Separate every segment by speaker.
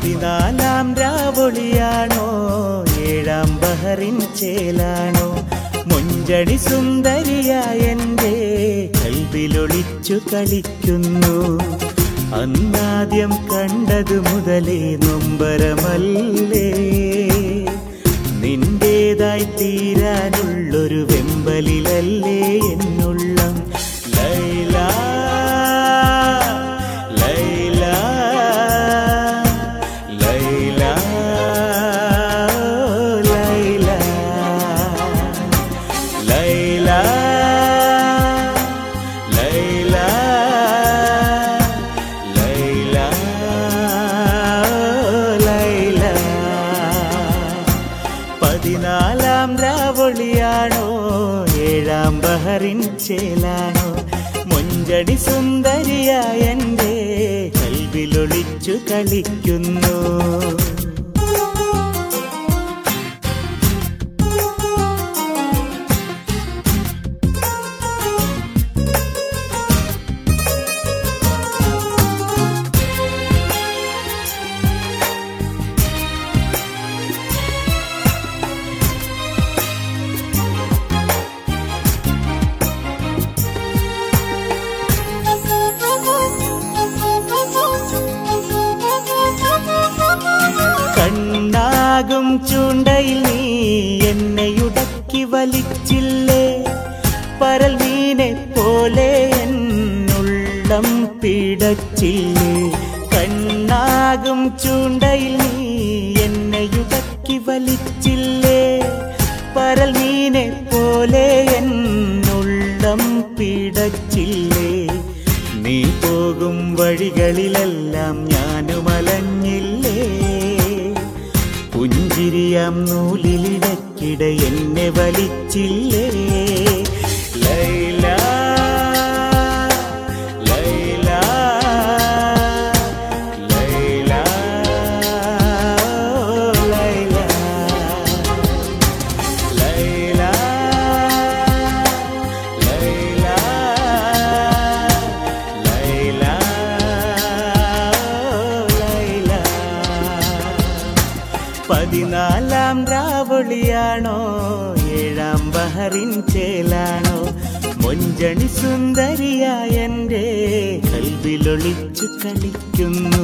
Speaker 1: പതിനാലാം രാവൊളിയാണോ ഏഴാം ബഹറിൻ ചേലാണോ മുഞ്ചടി സുന്ദരിയായ എൻ്റെ കൽവിലൊളിച്ചു കളിക്കുന്നു അന്നാദ്യം കണ്ടതു മുതലേ നൊമ്പരമല്ലേ നിന്റേതായി തീരാനുള്ളൊരു വെമ്പലിലല്ലേ എന്നുള്ളം ലൈല ലൈല ലൈല ലൈല ലൈല ലൈല ലൈല ലൈല പതിനാലാം രാവൊളിയാണോ ഏഴാം ബഹറിൻ ചേലാണോ മുഞ്ചടി സുന്ദരിയായ എൻ്റെ കൽവിലൊളിച്ചു കളിക്കുന്നു കണ്ണാകും ചൂണ്ടയിൽ നീ എന്നെയുടക്കി വലിച്ചില്ലേ പരൽ മീനെ പോലെ എന്നുള്ളം പിടച്ചില്ലേ കണ്ണാകും ചൂണ്ടയിൽ നീ എന്നെയുടക്കി വലിച്ചില്ലേ പരൽ മീനെ പോലെ എന്നുള്ളം പിടച്ചില്ലേ നീ പോകും വഴികളിലെല്ലാം ഞാനും അലഞ്ഞില്ലേ പുഞ്ചിരിയാം നൂലിലിടക്കിട എന്നെ വലിച്ചില്ലേ ലൈല ലൈല ലൈല ലൈല ലൈല ലൈല ലൈല ലൈല പതിനാലാം രാവൊളിയാണോ ഏഴാം ബഹറിൻ ചേലാണോ മൊഞ്ചണി സുന്ദരിയായ എൻ്റെ കൽവിലൊളിച്ചു കളിക്കുന്നു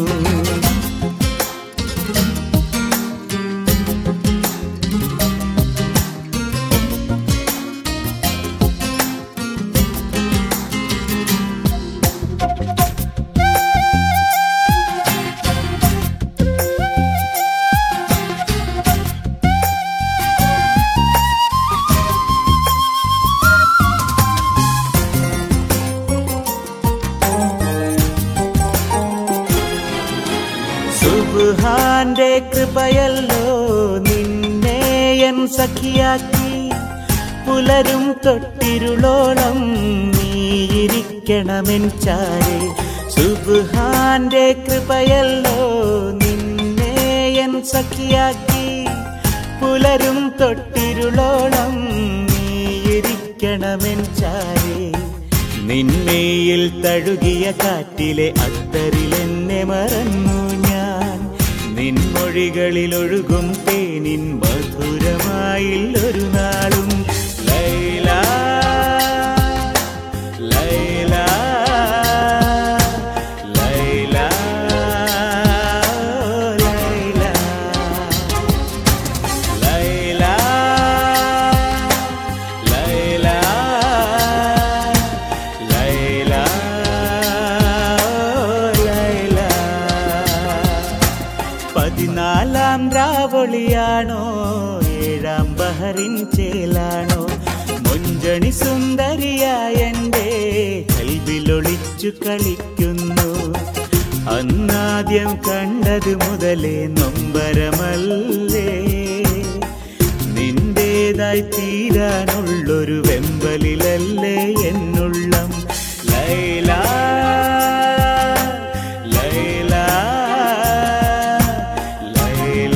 Speaker 1: സുബ്ഹാന്റെ കൃപയല്ലോ നിന്നെ എൻ സഖിയാക്കി പുലരും തൊട്ടിരുളോളം നീയിരിക്കണമെൻ ചാരെ സുബ്ഹാന്റെ കൃപയല്ലോ നിന്നെ എൻ സഖിയാക്കി പുലരും തൊട്ടിരുളോളം നീയിരിക്കണമെൻ ചാരെ നിന്മയിൽ തഴുകിയ കാറ്റിലെ അത്തറിലെന്നെ മറന്നു ഞാൻ നിൻമൊഴികളിൽ ഒഴുകും തേനിൻ മധുരമായില്ലൊരു നാളും ലൈല ലൈല ലൈല ലൈല ലൈല ലൈല ലൈല ലൈല പതിനാലാം രാവൊളിയാണോ ഏഴാം ബഹറിൻ ചേലാണോ മൊഞ്ചണി സുന്ദരിയായ എൻ്റെ കൽവിലൊളിച്ചു കളിക്കുന്നു അന്നാദ്യം കണ്ടത് മുതലേ നൊമ്പരമല്ലേ നിന്റേതായി തീരാനുള്ളൊരു വെമ്പലിലല്ലേ എന്നുള്ളം ലൈല ലൈല ലൈല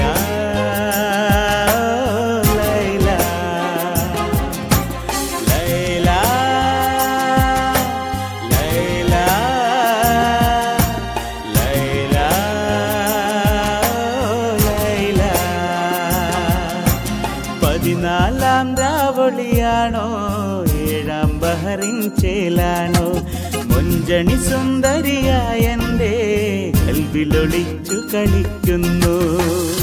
Speaker 1: ലൈല ലൈല ലൈല ലൈല പതിനാലാം രാവളിയാണോ ഏഴാം ബഹറിൻ ചേലാണോ മുഞ്ചണി സുന്ദരിയായ എൻ്റെ കൽവിലൊളിച്ചു കളിക്കുന്നു